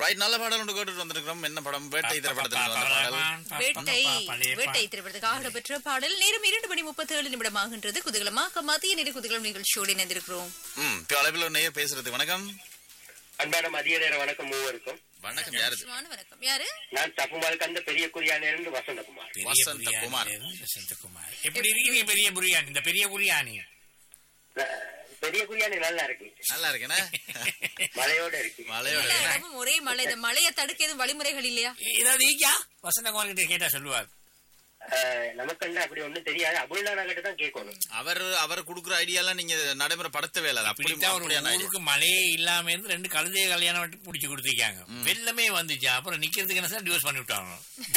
Right நல்ல பாடல் ஒன்று கேட்டுட்டு வந்திருக்கிறோம் என்ன படம் வேட்டை திரைப்படத்தில் வந்த பாடல் வேட்டை வேட்டை திரைப்படத்துக்காக இடம்பெற்ற பாடல் நேரம் இரண்டு மணி முப்பத்தி ஏழு நிமிடம் ஆகின்றது குதூகலமாக மத்திய நேர குதூகலம் நிகழ்ச்சியோடு இணைந்திருக்கிறோம் ம் இப்போ அளவில் ஒரு நேயர் பேசுறது வணக்கம் அன்பான மதிய நேர வணக்கம் மூவருக்கும் வணக்கம் யாரு இது? சுமான வணக்கம் யாரு நான் தப்புமால் கந்த பெரிய குறியானிலிருந்து வசந்தகுமார் வசந்த குமார். வசந்தகுமார் எப்படி இருக்கீங்க பெரிய புரியாணி இந்த பெரிய புரியாணி அஹ், பெரிய குறியானி நல்லா இருக்கு நல்லா இருக்கேனா மழையோட இருக்கு மலையோட எல்லா இடமும் ஒரே மழை இந்த மழையை தடுக்க எதுவும் வழிமுறைகள் இல்லையா ஏதாவது ஈக்கா வசந்தகுமார் கிட்ட கேட்டா சொல்லுவார் அஹ், நமக்கு வந்து அப்படி ஒண்ணும் தெரியாது அபுல்தானா கிட்ட தான் கேட்கணும் அவர் அவர் கொடுக்குற ஐடியாலாம் நீங்க நடைமுறைப்படுத்தவே இல்லை அது அப்படி இப்படித்தான் ஒரு அப்படியான idea. ஊருக்கு மழையே இல்லாம இருந்து ரெண்டு கழுதைய கல்யாணம் பண்ணி முடிச்சு கொடுத்துருக்காங்க வெள்ளமே வந்துச்சு அப்புறம் நிக்கிறதுக்கு என்ன சார் டிவோர்ஸ் பண்ணி விட்டாங்க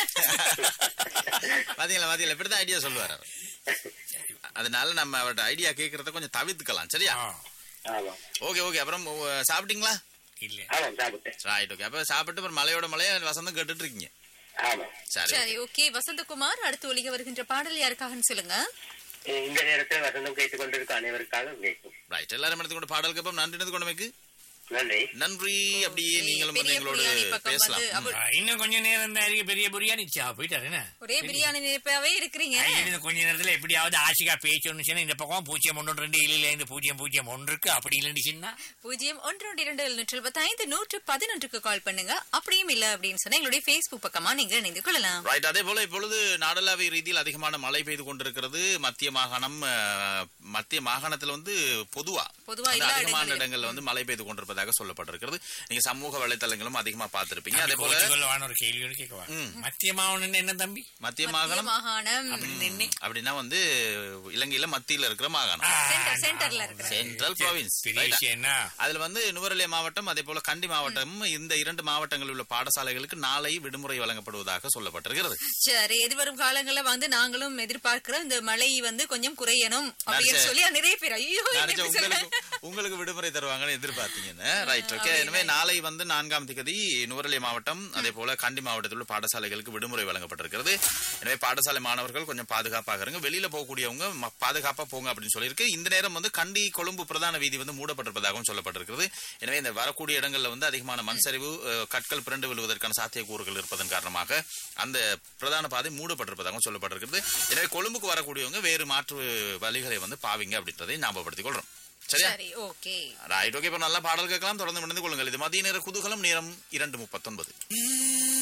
பாத்தீங்களா பாத்தீங்களா இப்படிதான் ஐடியா சொல்லுவார் அவர் அதனால நம்ம அவர்ட்ட ஐடியா கேட்கறத கொஞ்சம் தவிர்த்துக்கலாம் சரியா ஆ, ஆமா ஓகே ஓகே அப்புறம் உ, சாப்பிட்டீங்களா இல்ல ஆமா சாப்பிட்டேன் ரைட் ஓகே அப்ப சாப்பிட்டு அப்புறம் மலையோட மலைய வசந்தம் கேட்டுட்டு இருக்கீங்க ஆமா சரி சரி ஓகே வசந்தகுமார் அடுத்து ஒலிக வருகின்ற பாடல் யாருக்காகன்னு சொல்லுங்க அஹ், இந்த நேரத்தில் வசந்தம் கேட்டுக் கொண்டிருக்க அனைவருக்காக கேட்கும் ரைட் எல்லாரும் எடுத்துக்கொண்டு பாடலுக்கு அப்புறம் நன்றி எடுத்துக்கொண்டு வைக்கு நன்றி நன்றி அப்படியே நீங்களும் வந்து பெரிய எங்களோட புரியாணி பக்கம் பேசலாம் வந்து அவ- ஆ, இன்னும் கொஞ்ச நேரம் தான் இருக்கு பெரிய புரியாணி சா போயிட்டாரு என்ன ஒரே பிரியாணி நினைப்பாவே இருக்கிறீங்க ஐயா, இன்னும் கொஞ்ச நேரத்துல எப்படியாவது ஆசிகா பேச்சு ஒண்ணுச்சுன்னா இந்த பக்கம் பூஜ்ஜியம் ஒன்று ரெண்டு இல்ல இந்த பூஜ்ஜியம் பூஜ்ஜியம் ஒன்று இருக்கு அப்படி இல்லைன்னு பூஜ்ஜியம் ஒன்று ரெண்டு இரண்டு எழுநூற்று எழுபத்தைந்து நூற்று பதினொன்றுக்கு கால் பண்ணுங்க அப்படியும் இல்ல அப்படின்னு சொன்னா எங்களுடைய Facebook பக்கமா நீங்க இணைந்து கொள்ளலாம் ரைட் அதே போல இப்பொழுது நாடளாவிய ரீதியில் அதிகமான மழை பெய்து கொண்டிருக்கிறது மத்திய மாகாணம் அஹ், மத்திய மாகாணத்தில் வந்து பொதுவா பொதுவா வந்து எல்லா அதிகமான இடங்களிலும். இடங்கள்ல வந்து மழை பெய்து கொண்டிருப்பதாக சொல்லப்பட்டிருக்கிறது நீங்க சமூக வலைத்தளங்களும் அதிகமா பார்த்திருப்பீங்க அதே போல கோச்சுக்கொள்ளவான ஒரு கேள்வி ஒன்று கேட்கவா மத்திய மாவட்டம் என்ன தம்பி மத்திய மத்திய மாகாணம் மாகாணம் அப்படின்னா வந்து இலங்கையில மத்தியில இருக்கிற மாகாணம் சென்டர் சென்டர்ல இருக்கிற சென்ட்ரல் ப்ராவின்ஸ் பெரிய விஷயம் என்ன அதுல வந்து நுவரெலியா மாவட்டம் அதே போல கண்டி மாவட்டம் இந்த இரண்டு மாவட்டங்களில் உள்ள பாடசாலைகளுக்கு நாளை விடுமுறை வழங்கப்படுவதாக சொல்லப்பட்டிருக்கிறது சரி எதிர்வரும் காலங்கள்ல வந்து நாங்களும் எதிர்பார்க்கிறோம் இந்த மழை வந்து கொஞ்சம் குறையணும் அப்படின்னு நினைச்சேன். சொல்லி நிறைய பேர் ஐயோ நான் என்ன நினைச்சேன் இப்படி சொல்ல? உங்களுக்கு உங்களுக்கு விடுமுறை தருவாங்கன்னு எதிர்பார்த்தீங்கன்னு ரைட் ஓகே எனவே நாளை வந்து நான்காம் திகதி நுவரெலியா மாவட்டம் அதே போல கண்டி மாவட்டத்தில் உள்ள பாடசாலைகளுக்கு விடுமுறை வழங்கப்பட்டிருக்கிறது எனவே பாடசாலை மாணவர்கள் கொஞ்சம் பாதுகாப்பாக இருங்க வெளியில போகக்கூடியவங்க ம- பாதுகாப்பா போங்க அப்படின்னு சொல்லியிருக்கு இந்த நேரம் வந்து கண்டி கொழும்பு பிரதான வீதி வந்து மூடப்பட்டிருப்பதாகவும் சொல்லப்பட்டிருக்கிறது எனவே இந்த வரக்கூடிய இடங்கள்ல வந்து அதிகமான மண் சரிவு அஹ், கற்கள் பிறண்டு விழுவதற்கான சாத்தியக்கூறுகள் இருப்பதன் காரணமாக அந்த பிரதான பாதை மூடப்பட்டிருப்பதாகவும் சொல்லப்பட்டிருக்கிறது எனவே கொழும்புக்கு வரக்கூடியவங்க வேறு மாற்று வழிகளை வந்து பாவிங்க அப்படின்றதை ஞாபகப்படுத்திக் கொள்றோம் சரியா சரி ஓகே ரைட் ஓகே இப்ப நல்லா பாடல் கேட்கலாம் தொடர்ந்து இணைந்து கொள்ளுங்கள் இது மதிய நேர குதூகலம் நேரம் இரண்டு முப்பத்தொன்பது